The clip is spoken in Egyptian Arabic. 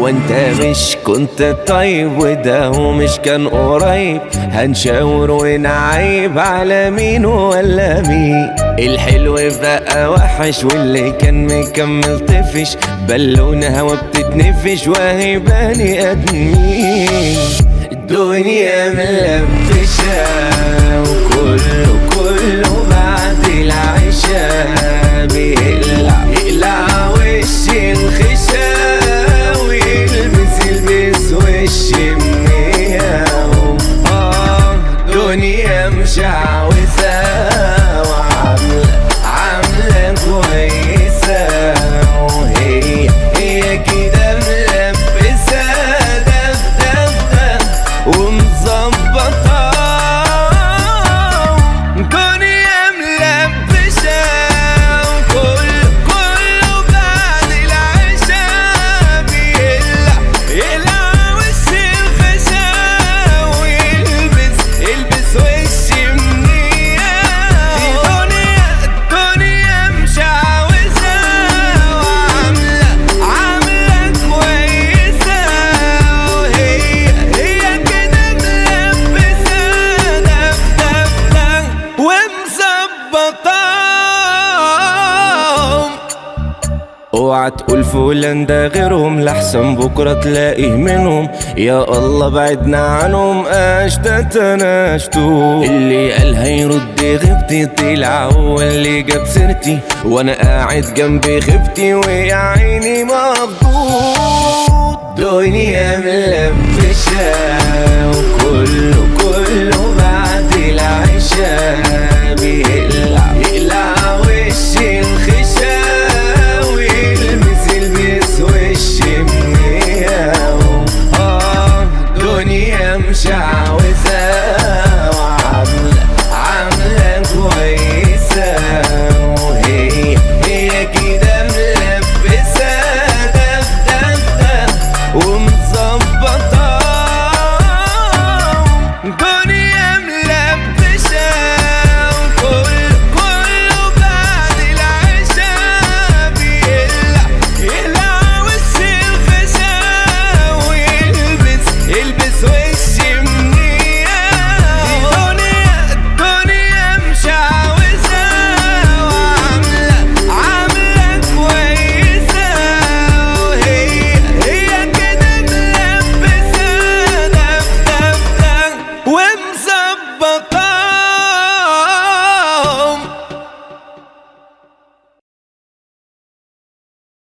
هو انت مش كنت طيب وده هو مش كان قريب هنشاور ونعيب على مين ولا مين الحلو بقى وحش واللي كان مكمل طفش بالونة هوا بتتنفش وهي بني ادمين الدنيا ملبشة وكله كله بعد العشاء بيقلع يقلع وش الخشا ويلبس يلبس وش منياو اه دنيا مشعوذة وعاملة عاملة كويسة وهي هي كده ملبسة دف دف دف ومظبطة دنيا ملبسة وكل كله بعد العشاء بيقلع يقلع وش الخشا ويلبس يلبس وش منية دنيا الدنيا مشعوذة وعاملة عاملة كويسة وهي هي كده ملبسة دف دف دف ومظبطة اوعى تقول فلان ده غيرهم لحسن بكرة تلاقيه منهم يا الله بعدنا عنهم اشتت انا اشتو اللي قال هيرد غيبتي طلع هو اللي جاب سيرتي وانا قاعد جنبي غيبتي ويا عيني مخضوض دنيا ملبشة وكله